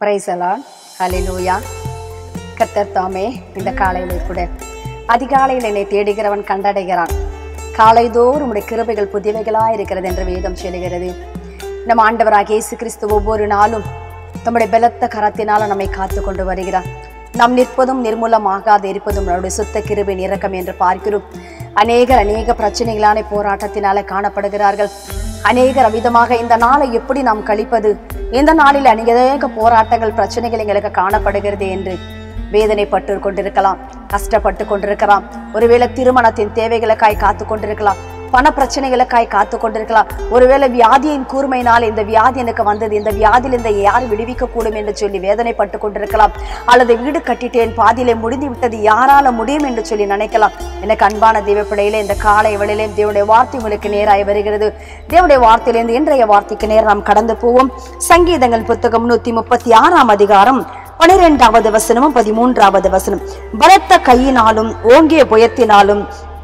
பிரைசலான் ஹalleluya கர்த்தர் தாமே இந்த காலையிலே கூட அதிகாலையில் என்னை தேடுகிறவன் கண்டடைகிறான் காலைதோறும் உடைய கிருபைகள் புதியவைகளாய் இருக்கிறது என்று வேதம் சொல்லுகிறது நம் ஆண்டவராக இயேசு கிறிஸ்து ஒவ்வொரு நாளும் தம்முடைய பலத்த கரத்தினால நம்மை காத்து கொண்டு வருகிறார் நாம் நிற்பதும் நிர்மூலமாகாது இருப்பதும் நம்முடைய சுத்த கிருபை இறக்கம் என்று பார்க்கிறோம் அநேகர் அநேக பிரச்சனைகளான போராட்டத்தினால காணப்படுகிறார்கள் அநேகர் விதமாக இந்த நாளை எப்படி நாம் கழிப்பது இந்த நாளில் அநேக போராட்டங்கள் பிரச்சனைகள் எங்களுக்கு காணப்படுகிறது என்று வேதனைப்பட்டு கொண்டிருக்கலாம் கஷ்டப்பட்டு கொண்டிருக்கலாம் ஒருவேளை திருமணத்தின் தேவைகளுக்காய் காத்து கொண்டிருக்கலாம் பண பிரச்சனைகளுக்காய் காத்து கொண்டிருக்கலாம் ஒருவேளை வியாதியின் கூர்மையினால் இந்த வியாதி எனக்கு வந்தது இந்த வியாதியில் இந்த யார் விடுவிக்க கூடும் என்று சொல்லி வேதனைப்பட்டு கொண்டிருக்கலாம் அல்லது வீடு கட்டிட்டேன் பாதியிலே முடிந்து விட்டது யாரால முடியும் என்று சொல்லி நினைக்கலாம் எனக்கு அன்பான தேவப்பிடையில இந்த காலை வேளையிலே தேவனுடைய வார்த்தை உங்களுக்கு நேராய் வருகிறது தேவனுடைய வார்த்தையிலிருந்து இன்றைய வார்த்தைக்கு நேரம் நாம் கடந்து போவோம் சங்கீதங்கள் புத்தகம் நூத்தி முப்பத்தி ஆறாம் அதிகாரம் பனிரெண்டாவது வசனமும் பதிமூன்றாவது வசனம் பலத்த கையினாலும் ஓங்கிய புயத்தினாலும்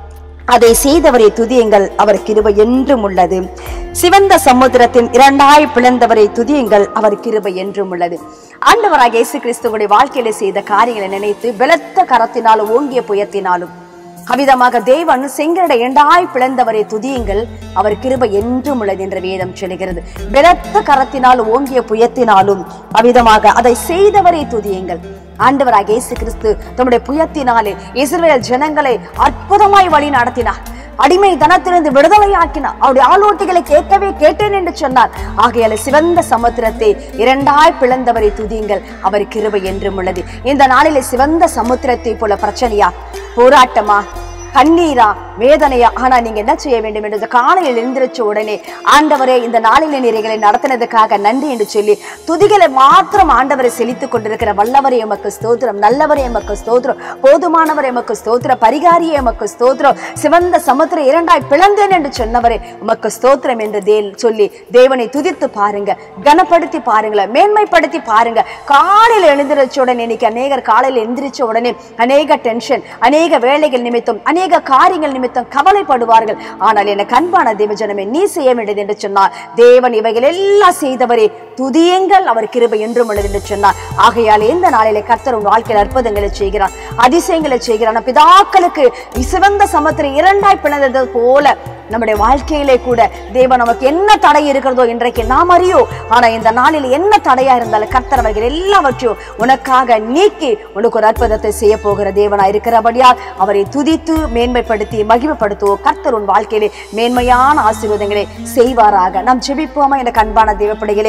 அதை செய்தவரை துதியுங்கள் அவர் கிருபை என்றும் உள்ளது சிவந்த சமுத்திரத்தின் இரண்டாய் பிளந்தவரை துதியுங்கள் அவர் கிருபை என்றும் உள்ளது ஆண்டவராக இயேசு கிறிஸ்துவுடைய வாழ்க்கையில செய்த காரியங்களை நினைத்து பலத்த கரத்தினாலும் ஓங்கிய புயத்தினாலும் அவ்விதமாக தேவன் செங்கடை இரண்டாய் பிளந்தவரை துதியுங்கள் அவர் கிருபை என்றும் உள்ளது என்ற வேதம் சொல்லுகிறது பலத்த கரத்தினால் ஓங்கிய புயத்தினாலும் அவ்விதமாக அதை செய்தவரை துதியுங்கள் ஆண்டவராக இயேசு கிறிஸ்து தம்முடைய புயத்தினாலே இஸ்ரவேல் ஜனங்களை அற்புதமாய் வழி நடத்தினார் அடிமை தனத்திலிருந்து விடுதலையாக்கினார் அவருடைய ஆலோட்டிகளை கேட்கவே கேட்டேன் என்று சொன்னார் ஆகையால சிவந்த சமுத்திரத்தை இரண்டாய் பிளந்தவரை துதியுங்கள் அவர் கிருபை என்றும் உள்ளது இந்த நாளிலே சிவந்த சமுத்திரத்தை போல பிரச்சனையா போராட்டமா கண்ணீரா வேதனையா ஆனா நீங்க என்ன செய்ய வேண்டும் என்று இந்த காலையில் எழுந்திருச்ச உடனே ஆண்டவரே இந்த நாளில் நீரைகளை நடத்தினதுக்காக நன்றி என்று சொல்லி துதிகளை மாத்திரம் ஆண்டவரை செலுத்திக் கொண்டிருக்கிற வல்லவரை எமக்கு ஸ்தோத்திரம் நல்லவரை எமக்கு ஸ்தோத்திரம் போதுமானவர் எமக்கு ஸ்தோத்திரம் பரிகாரியை எமக்கு ஸ்தோத்திரம் சிவந்த சமுத்திரம் இரண்டாய் பிளந்தேன் என்று சொன்னவரே உமக்கு ஸ்தோத்திரம் என்று தே சொல்லி தேவனை துதித்து பாருங்க கனப்படுத்தி பாருங்களேன் மேன்மைப்படுத்தி பாருங்க காலையில் எழுந்திருச்ச உடனே இன்னைக்கு அநேகர் காலையில் எழுந்திரிச்ச உடனே அநேக டென்ஷன் அநேக வேலைகள் நிமித்தம் அநேக காரியங்கள் நிமித்தம் கவலைப்படுவார்கள் ஆனால் எனக்கு அன்பான தேவஜனமே நீ செய்ய வேண்டியது என்று சொன்னார் தேவன் இவைகள் எல்லாம் செய்தவரே துதியுங்கள் அவர் கிருபை என்றும் உள்ளது என்று சொன்னார் ஆகையால் இந்த நாளிலே கர்த்தர் உன் வாழ்க்கையில் அற்புதங்களை செய்கிறார் அதிசயங்களை செய்கிறார் நம் பிதாக்களுக்கு சிவந்த சமுத்திரம் இரண்டாய் பிளந்தது போல நம்முடைய வாழ்க்கையிலே கூட தேவன் நமக்கு என்ன தடை இருக்கிறதோ இன்றைக்கு நாம் அறியோ ஆனா இந்த நாளில் என்ன தடையா இருந்தாலும் கர்த்தர் அவர்கள் எல்லாவற்றையும் உனக்காக நீக்கி உனக்கு ஒரு அற்புதத்தை செய்ய போகிற தேவனா இருக்கிறபடியால் அவரை துதித்து மேன்மைப்படுத்தி மகிமைப்படுத்துவோம் கர்த்தர் உன் வாழ்க்கையிலே மேன்மையான ஆசீர்வாதங்களை செய்வாராக நாம் ஜெபிப்போமா எனக்கு அன்பான தேவப்படைகளே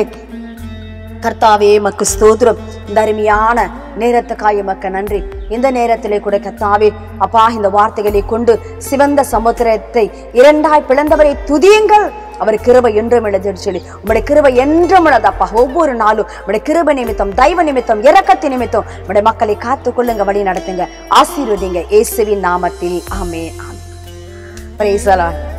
கர்த்தாவே மக்கு ஸ்தோத்திரம் இந்த அருமையான நேரத்துக்காய் மக்க நன்றி இந்த நேரத்திலே கூட கர்த்தாவே அப்பா இந்த வார்த்தைகளை கொண்டு சிவந்த சமுத்திரத்தை இரண்டாய் பிளந்தவரை துதியுங்கள் அவர் கிருபை என்றும் எழுதுன்னு சொல்லி உங்களுடைய கிருபை என்றும் உள்ளதப்பா ஒவ்வொரு நாளும் உங்களுடைய கிருபை நிமித்தம் தெய்வ நிமித்தம் இரக்கத்தின் நிமித்தம் உங்களுடைய மக்களை காத்து கொள்ளுங்க வழி நடத்துங்க ஆசீர்வதிங்க இயேசுவின் நாமத்தில் ஆமே ஆமே பிரைஸ் the Lord.